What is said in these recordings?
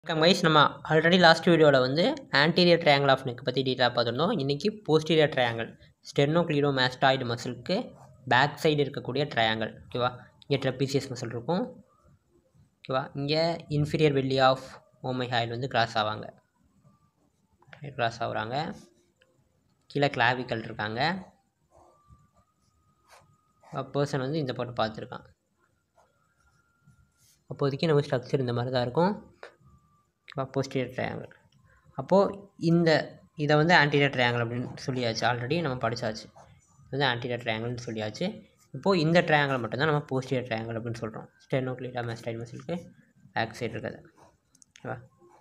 guys நம்ம already last வீடியோவில் வந்து ஆன்டீரியர் ட்ரையாங்கிள் ஆஃப் நெக் பற்றி டீட்டெயிலாக பார்த்துருந்தோம் இன்றைக்கி posterior triangle sternocleidomastoid மசிலுக்கு பேக் சைடு இருக்கக்கூடிய ட்ரையாங்கிள் ஓகேவா இங்கே ட்ரெப்பீசியஸ் மசில் இருக்கும் ஓகேவா இங்கே இன்ஃபீரியர் வெள்ளி ஆஃப் ஓமை ஹாயில் வந்து கிராஸ் ஆவாங்க கிராஸ் ஆகுறாங்க கீழே கிளாவிக்கல் இருக்காங்க பர்சன் வந்து இந்த போட்டு பார்த்துருக்கான் அப்போதைக்கு நம்ம ஸ்ட்ரக்சர் இந்த மாதிரி தான் இருக்கும் போஸ்டீரியர் ட்ரையாங்கிள் அப்போது இந்த இதை வந்து ஆன்டீரியர் ட்ரையாங்கிள் அப்படின்னு சொல்லியாச்சு ஆல்ரெடி நம்ம படித்தாச்சு இது வந்து ஆன்டீரியர் ட்ரையாங்கிள்னு சொல்லியாச்சு இப்போது இந்த ட்ரையாங்கிள் மட்டும்தான் நம்ம போஸ்டீரியர் ட்ரையாங்கிள் அப்படின்னு சொல்கிறோம் ஸ்டெனோக்ளிடா மேஸ்டைல் மசிலுக்கு பேக் சைடு இருக்கிறது ஓகேவா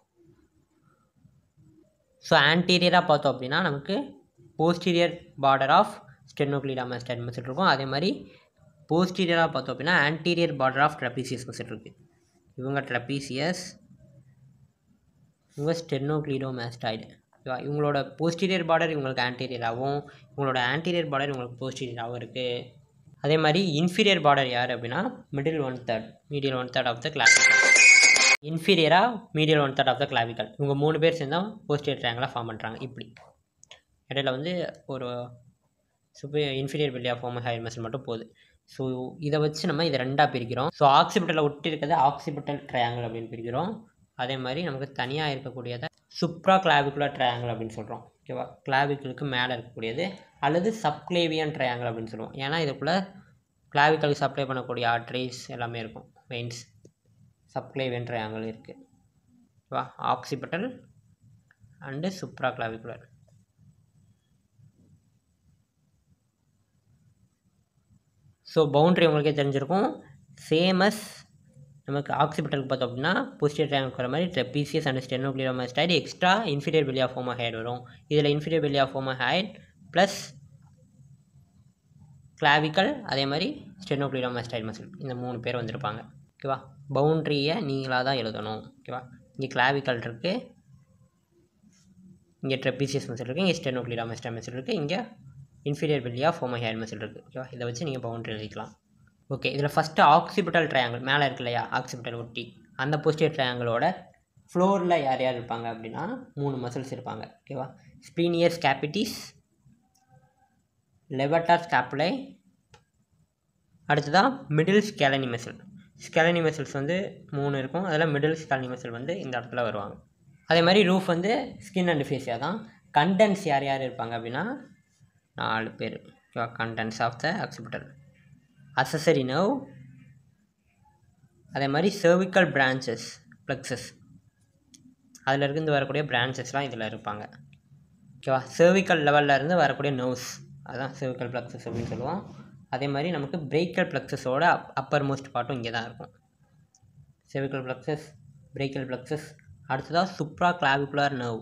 ஸோ ஆன்டீரியராக பார்த்தோம் அப்படின்னா நமக்கு posterior border of sternocleidomastoid muscle இருக்கும் அதே மாதிரி போஸ்டீரியராக பார்த்தோம் அப்படின்னா anterior border of trapezius muscle இருக்குது இவங்க ட்ரப்பீசியஸ் இவங்க ஸ்டெர்னோக்ளீடோ மேஸ்டாய்டு ஓகேவா இவங்களோட போஸ்டீரியர் பார்டர் இவங்களுக்கு ஆன்டீரியராகவும் இவங்களோட ஆன்டீரியர் பார்டர் இவங்களுக்கு போஸ்டீரியராகவும் இருக்குது அதே மாதிரி இன்ஃபீரியர் பார்டர் யார் அப்படின்னா middle one third medial one third of the clavicle இன்ஃபீரியராக medial one third of the clavicle இவங்க மூணு பேர் சேர்ந்தா போஸ்டீரியர் ட்ரையாங்கிளாக ஃபார்ம் பண்ணுறாங்க இப்படி இடையில வந்து ஒரு சுப்பி இன்ஃபீரியர் வெளியா ஃபார்ம் ஹையர் மசில் மட்டும் போகுது ஸோ இதை வச்சு நம்ம இதை ரெண்டாக பிரிக்கிறோம் ஸோ ஆக்சிபிட்டலில் ஒட்டி இருக்கிறது ஆக்சிபிட்டல் ட்ரையாங்கிள் அப்படின்னு பிரிக்கிறோம் அதே மாதிரி நமக்கு தனியாக இருக்கக்கூடியதை சுப்ரா கிளாவிகுலர் ட்ரையாங்கிள் அப்படின்னு சொல்கிறோம் ஓகேவா கிளாவிக்கலுக்கு மேலே இருக்கக்கூடியது அல்லது சப்க்ளேவியன் ட்ரையாங்கிள் அப்படின்னு சொல்லுவோம் ஏன்னா இதுக்குள்ளே கிளாவிக்கலுக்கு சப்ளை பண்ணக்கூடிய ஆர்ட்ரிஸ் எல்லாமே இருக்கும் வெயின்ஸ் சப்க்ளேவியன் ட்ரையாங்கிள் இருக்குது ஓகேவா occipital and supraclavicular so boundary உங்களுக்கே தெரிஞ்சிருக்கும் சேமஸ் நமக்கு ஆக்சிபிட்டலுக்கு பார்த்தோம் அப்படின்னா போஸ்டியர் ட்ரையாங்கிள் வர மாதிரி trapezius and sternocleidomastoid extra inferior வெளியா ஃபோமா ஹைட் வரும் இதில் இன்ஃபீரியர் வெளியா ஃபோமா ஹைட் ப்ளஸ் கிளாவிக்கல் அதே மாதிரி ஸ்டெனோக்ளியோமஸ்டைடு மசில் இந்த மூணு பேர் வந்திருப்பாங்க ஓகேவா பவுண்ட்ரியை நீங்களாக தான் எழுதணும் ஓகேவா இங்கே கிளாவிக்கல் இருக்குது இங்கே ட்ரெப்பீசியஸ் மசில் இருக்குது இங்கே ஸ்டெனோக்ளியோமஸ்டைடு மசில் இருக்குது இங்கே இன்ஃபீரியர் வெளியா ஃபோமா ஹேர் மசில் இருக்குது ஓகேவா இதை வச்சு நீங்கள் பவுண்ட்ரி எழுதிக்கலாம் ஓகே இதில் ஃபஸ்ட்டு ஆக்சிபிட்டல் ட்ரையாங்கிள் மேலே இருக்கு இல்லையா ஆக்சிபிட்டல் ஒட்டி அந்த போஸ்டியர் ட்ரையாங்கிளோட ஃப்ளோரில் யார் யார் இருப்பாங்க அப்படின்னா மூணு மசில்ஸ் இருப்பாங்க ஓகேவா ஸ்பீனியர் ஸ்கேபிட்டிஸ் லெவட்டார் ஸ்கேப்புலை அடுத்ததாக middle scaleni muscle scaleni muscles வந்து மூணு இருக்கும் அதில் மிடில் ஸ்கேலனி மசில் வந்து இந்த இடத்துல வருவாங்க அதே மாதிரி ரூஃப் வந்து ஸ்கின் அண்ட் ஃபேஸியாக தான் கண்டென்ஸ் யார் யார் இருப்பாங்க அப்படின்னா நாலு பேர் ஓகேவா contents of the occipital accessory nerve அதே மாதிரி சர்விக்கல் பிரான்ச்சஸ் ப்ளக்ஸஸ் அதில் இருந்து வரக்கூடிய பிரான்ச்சஸ்லாம் இதில் இருப்பாங்க ஓகேவா சர்விக்கல் லெவலில் இருந்து வரக்கூடிய நர்வ்ஸ் அதுதான் சர்விக்கல் ப்ளக்ஸஸ் அப்படின்னு சொல்லுவோம் அதே மாதிரி நமக்கு பிரேக்கல் ப்ளக்ஸஸோட அப்பர் மோஸ்ட் பார்ட்டும் இங்கே தான் இருக்கும் செவிக்கல் ப்ளக்ஸஸ் பிரேக்கல் ப்ளக்ஸஸ் அடுத்ததாக supra clavicular nerve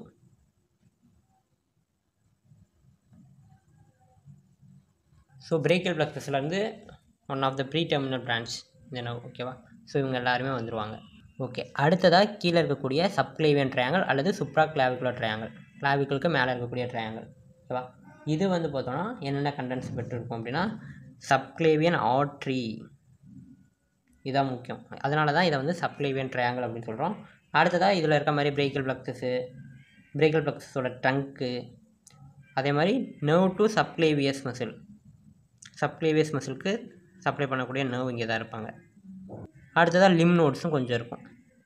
so brachial ப்ளக்ஸஸ்லேருந்து one of the pre terminal branch இந்த நர்வ் ஓகேவா ஸோ இவங்க எல்லாருமே வந்துடுவாங்க ஓகே அடுத்ததாக கீழே இருக்கக்கூடிய சப்க்ளேவியன் ட்ரையாங்கல் அல்லது சுப்ரா கிளாவிகுலர் ட்ரையாங்கல் கிளாவிக்கலுக்கு மேலே இருக்கக்கூடிய ட்ரையாங்கல் ஓகேவா இது வந்து பார்த்தோன்னா என்னென்ன கண்டென்ட்ஸ் பெற்றிருக்கும் அப்படின்னா சப்க்ளேவியன் ஆட்ரி இதான் முக்கியம் அதனால தான் இதை வந்து சப்க்ளேவியன் ட்ரையாங்கல் அப்படின்னு சொல்கிறோம் அடுத்ததாக இதில் இருக்க மாதிரி பிரேக்கல் ப்ளக்ஸஸு பிரேக்கல் ப்ளக்ஸஸோட ட்ரங்க்கு அதே மாதிரி nerve to subclavius muscle subclavius மசிலுக்கு சப்ளை பண்ணக்கூடிய நர்வ் இங்கே தான் இருப்பாங்க அடுத்ததாக லிம் நோட்ஸும் கொஞ்சம் இருக்கும்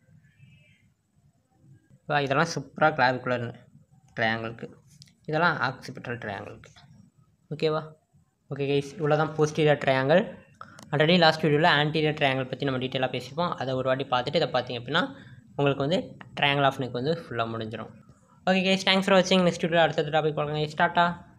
இதெல்லாம் சூப்பரா கிளாவிகுலர் ட்ரையாங்கிளுக்கு இதெல்லாம் ஆக்சிபிட்டல் ட்ரையாங்கிளுக்கு ஓகேவா ஓகே கைஸ் இவ்வளோ தான் போஸ்டீரியர் ட்ரையாங்கிள் ஆல்ரெடி லாஸ்ட் வீடியோவில் ஆன்டீரியர் ட்ரையாங்கிள் பற்றி நம்ம டீட்டெயிலாக பேசிப்போம் அதை ஒரு வாட்டி பார்த்துட்டு இதை பார்த்தீங்க அப்படின்னா உங்களுக்கு வந்து ட்ரையாங்கிள் ஆஃப் நெக் வந்து ஃபுல்லாக முடிஞ்சிடும் ஓகே கைஸ் தேங்க்ஸ் ஃபார் வாட்சிங் நெக்ஸ்ட் வீடியோ அடுத்த டாபிக் பார்க்கலாம் ஸ்டார்ட்டா